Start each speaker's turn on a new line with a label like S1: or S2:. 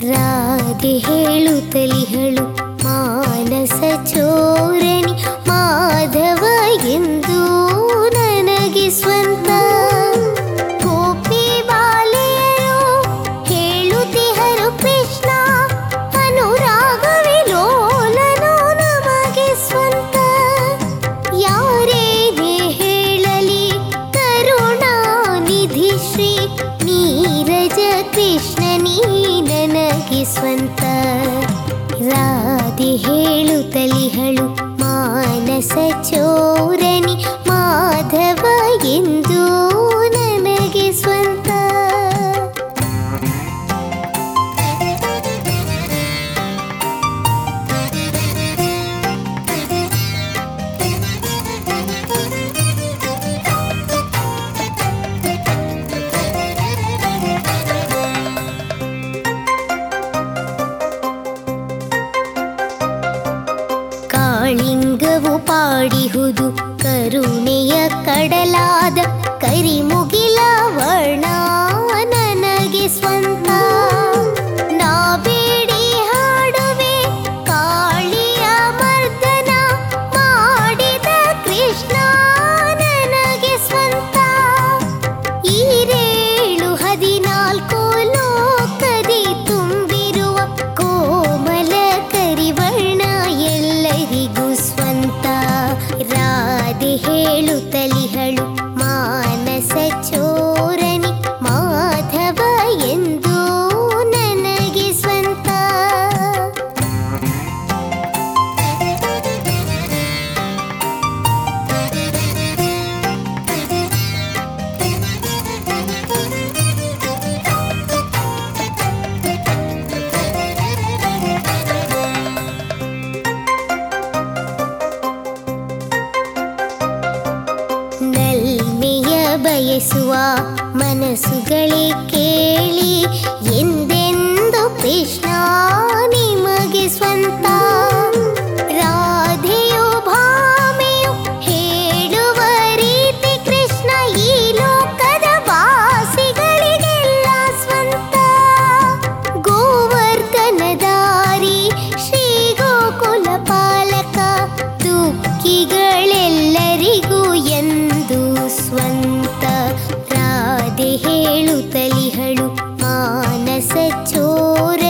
S1: ರಾಧೆ ಹೇಳುತ್ತಲಿಹಳು ಮಾನಸ ಚೋರನಿ ಮಾಧವ ಎಂದು ನನಗೆ ಸ್ವಂತ ಗೋಪಿ ಬಾಲೆಯರು ಹೇಳುತ್ತಿಹರು ಕೃಷ್ಣ ಅನುರಾಗವಿ ಲೋಲನು ನಮಗೆ ಸ್ವಂತ ಯಾರೇನೇ ಹೇಳಲಿ ಕರುಣಾನಿಧಿ ಶ್ರೀ ನೀರಜ ಕೃಷ್ಣ ನೀ ನನಗೆ ಸ್ವಂತ ರಾಧೆ ಹೇಳುತ್ತಲಿಹಳು ಮಾನಸ ಚೋರನಿ ಮಾಧವ ಎಂದು ನನಗೆ ಸ್ವಂತ ಕಾಳಿಂಗವು ಪಾಡಿಹುದು ಕರುಣೆಯ ಕಡಲಾದ ಕರಿಮುಗಿಲ ವರ್ಣ ನನಗೆ ಸ್ವಂತ ನಾ ಬೇಡಿ ಹಾಡುವೆ ಕಾಳಿಯ ಮರ್ದನ ಮಾಡಿದ ಕೃಷ್ಣ ನನಗೆ ಸ್ವಂತ ಈರೇಳು ಹದಿನಾಲ್ಕು ಲೋಕದಿ ತುಂಬಿರುವ ಕೋಮಲ ಕರಿವರ್ಣ ಎಲ್ಲರಿಗೂ ಸ್ವಂತ ರಾಧೆ ಹೇಳುತ್ತಲಿಹಳು ಮಾನಸ ಚೋರನಿ ಮಾಧವ ಎಂದು ನನಗೆ ಸ್ವಂತ ನಲ್ಮೆಯ ಬಯಸುವ ಮನಸ್ಸುಗಳೇ ಕೇಳಿ ಎಂದೆಂದು ಕೃಷ್ಣ ನಿಮಗೆ ಸ್ವಂತ ರಾಧೆಯು ಭಾಮೆಯು ಹೇಳುವ ರೀತಿ ಕೃಷ್ಣ ಈ ಲೋಕದ ವಾಸಿಗಳಿಗೆಲ್ಲ ಸ್ವಂತ ಗೋವರ್ಧನದಾರಿ ಶ್ರೀ ಗೋಕುಲ ಪಾಲಕ ದುಃಖಿಗಳೆಲ್ಲರಿಗೂ ಎಂದು ಸ್ವಂತ ರಾಧೆ ಹೇಳುತ್ತಲಿಹಳು ಮಾನಸ ಚೋರ